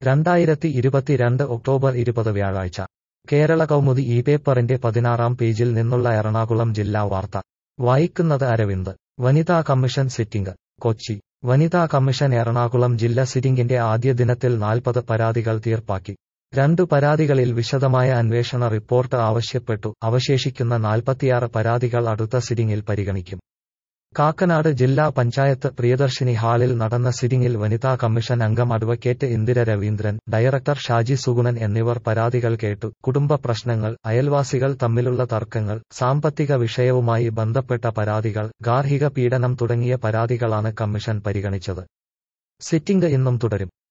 രണ്ടായിരത്തി ഇരുപത്തിരണ്ട് ഒക്ടോബർ ഇരുപത് വ്യാഴാഴ്ച കേരള കൗമുദി ഈ പേപ്പറിന്റെ പതിനാറാം പേജിൽ നിന്നുള്ള എറണാകുളം ജില്ലാ വാർത്ത വായിക്കുന്നത് അരവിന്ദ് വനിതാ കമ്മീഷൻ സിറ്റിംഗ് കൊച്ചി വനിതാ കമ്മീഷൻ എറണാകുളം ജില്ല സിറ്റിംഗിന്റെ ആദ്യ ദിനത്തിൽ നാൽപ്പത് പരാതികൾ തീർപ്പാക്കി രണ്ടു പരാതികളിൽ വിശദമായ അന്വേഷണ റിപ്പോർട്ട് ആവശ്യപ്പെട്ടു അവശേഷിക്കുന്ന നാൽപ്പത്തിയാറ് പരാതികൾ അടുത്ത സിറ്റിംഗിൽ പരിഗണിക്കും കാക്കനാട് ജില്ലാ പഞ്ചായത്ത് പ്രിയദർശിനി ഹാളിൽ നടന്ന സിറ്റിംഗിൽ വനിതാ കമ്മീഷൻ അംഗം അഡ്വക്കേറ്റ് ഇന്ദിര രവീന്ദ്രൻ ഡയറക്ടർ ഷാജി സുഗുണൻ എന്നിവർ പരാതികൾ കേട്ടു കുടുംബ പ്രശ്നങ്ങൾ അയൽവാസികൾ തമ്മിലുള്ള തർക്കങ്ങൾ സാമ്പത്തിക വിഷയവുമായി ബന്ധപ്പെട്ട പരാതികൾ ഗാർഹിക പീഡനം തുടങ്ങിയ പരാതികളാണ് കമ്മീഷൻ പരിഗണിച്ചത് സിറ്റിംഗ് ഇന്നും തുടരും